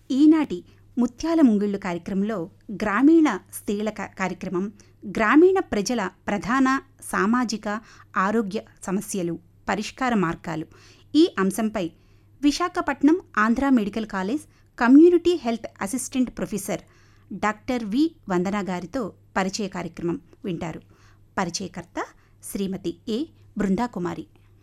ఈనాటి ముత్యాల ముంగిళ్ళు కార్యక్రమంలో గ్రామీణ స్త్రీల కా- కార్యక్రమం గ్రామీణ ప్రజల ప్రధాన సామాజిక ఆరోగ్య సమస్యలు పరిష్కార మార్గాలు ఈ అంశంపై Visakhapatnam Andhra medical college community health assistant professor doctor V Vandana గారితో పరిచయ కార్యక్రమం వింటారు పరిచయకర్త శ్రీమతి ఏ బృందాకుమారి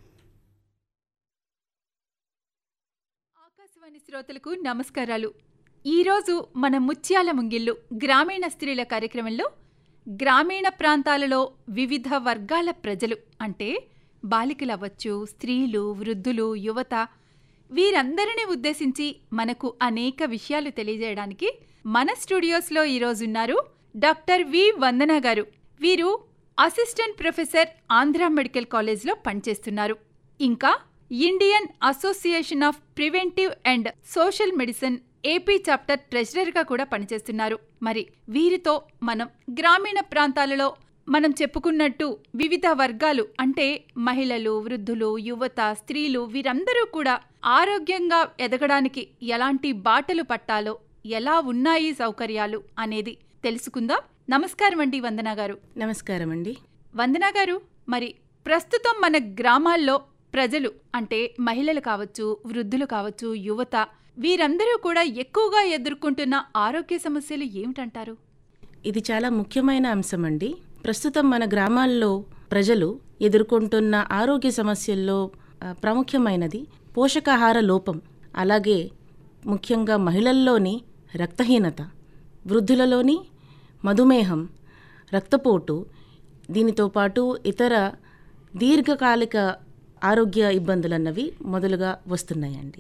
ఆకాశవాణి శ్రోతలకు నమస్కారాలు ఈరోజు మన ముత్యాల ముంగిళ్ళు గ్రామీణ స్త్రీల కార్యక్రమంలో గ్రామీణ ప్రాంతాలలో వివిధ వర్గాల ప్రజలు అంటే బాలికలు అవ్వచ్చు స్త్రీలు వృద్ధులు యువత వీరందరినీ ఉద్దేశించి మనకు అనేక విషయాలు తెలియజేయడానికి మన స్టూడియోస్లో ఈరోజున్నారు డాక్టర్ వి వందన గారు వీరు అసిస్టెంట్ ప్రొఫెసర్ ఆంధ్ర మెడికల్ కాలేజ్లో పనిచేస్తున్నారు ఇంకా Indian association of preventive and social medicine AP chapter ట్రెజరర్గా కూడా పనిచేస్తున్నారు మరి వీరితో మనం గ్రామీణ ప్రాంతాలలో మనం చెప్పుకున్నట్టు వివిధ వర్గాలు అంటే మహిళలు వృద్ధులు యువత స్త్రీలు వీరందరూ కూడా ఆరోగ్యంగా ఎదగడానికి ఎలాంటి బాటలు పట్టాలో ఎలా ఉన్నాయి సౌకర్యాలు అనేది తెలుసుకుందాం నమస్కారం అండి వందన గారు నమస్కారం అండి వందన గారు మరి ప్రస్తుతం మన గ్రామాల్లో ప్రజలు అంటే మహిళలు కావచ్చు వృద్ధులు కావచ్చు యువత వీరందరూ కూడా ఎక్కువగా ఎదుర్కొంటున్న ఆరోగ్య సమస్యలు ఏమిటంటారు ఇది చాలా ముఖ్యమైన అంశం అండి ప్రస్తుతం మన గ్రామాల్లో ప్రజలు ఎదుర్కొంటున్న ఆరోగ్య సమస్యల్లో ఆ, ప్రాముఖ్యమైనది పోషకాహార లోపం అలాగే ముఖ్యంగా మహిళల్లోని రక్తహీనత వృద్ధులలోని మధుమేహం రక్తపోటు దీనితో పాటు ఇతర దీర్ఘకాలిక ఆరోగ్య ఇబ్బందులన్నవి మొదలుగా వస్తున్నాయండి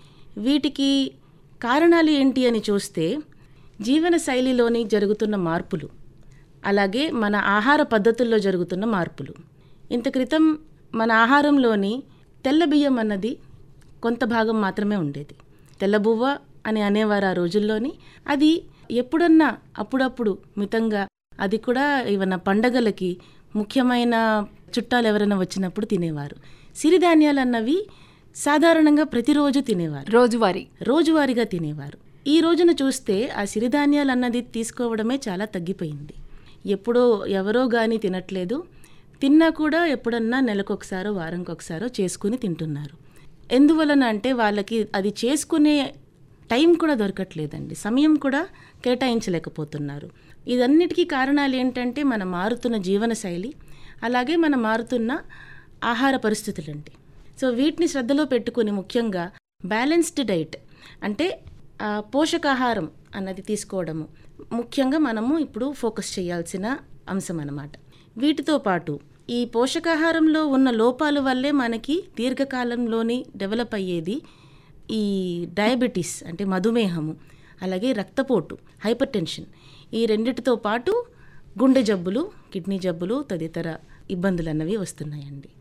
వీటికి కారణాలు ఏంటి అని చూస్తే జీవన శైలిలోని జరుగుతున్న మార్పులు అలాగే మన ఆహార పద్ధతుల్లో జరుగుతున్న మార్పులు ఇంత క్రితం మన ఆహారంలోని తెల్ల బియ్యం అన్నది కొంత భాగం మాత్రమే ఉండేది తెల్లబువ్వ అని అనేవారు ఆ రోజుల్లోని అది ఎప్పుడన్నా అప్పుడప్పుడు మితంగా అది కూడా ఏమన్నా పండగలకి ముఖ్యమైన చుట్టాలు ఎవరైనా వచ్చినప్పుడు తినేవారు సిరిధాన్యాలు అన్నవి సాధారణంగా ప్రతిరోజు తినేవారు రోజువారీ రోజువారీగా తినేవారు ఈ రోజున చూస్తే ఆ సిరిధాన్యాలు అన్నది తీసుకోవడమే చాలా తగ్గిపోయింది ఎప్పుడో ఎవరో కానీ తినట్లేదు తిన్నా కూడా ఎప్పుడన్నా నెలకొకసారో వారంకొకసారో చేసుకుని తింటున్నారు ఎందువలన అంటే వాళ్ళకి అది చేసుకునే టైం కూడా దొరకట్లేదండి సమయం కూడా కేటాయించలేకపోతున్నారు ఇదన్నిటికీ కారణాలు ఏంటంటే మన మారుతున్న జీవన శైలి అలాగే మన మారుతున్న ఆహార పరిస్థితులండి సో వీటిని శ్రద్ధలో పెట్టుకుని ముఖ్యంగా బ్యాలెన్స్డ్ డైట్ అంటే ఆ, పోషకాహారం అన్నది తీసుకోవడము ముఖ్యంగా మనము ఇప్పుడు ఫోకస్ చేయాల్సిన అంశం అన్నమాట వీటితో పాటు ఈ పోషకాహారంలో ఉన్న లోపాల వల్లే మనకి దీర్ఘకాలంలోని డెవలప్ అయ్యేది ఈ డయాబెటీస్ అంటే మధుమేహము అలాగే రక్తపోటు హైపర్ టెన్షన్ ఈ రెండిటితో పాటు గుండె జబ్బులు కిడ్నీ జబ్బులు తదితర ఇబ్బందులు అన్నవి వస్తున్నాయండి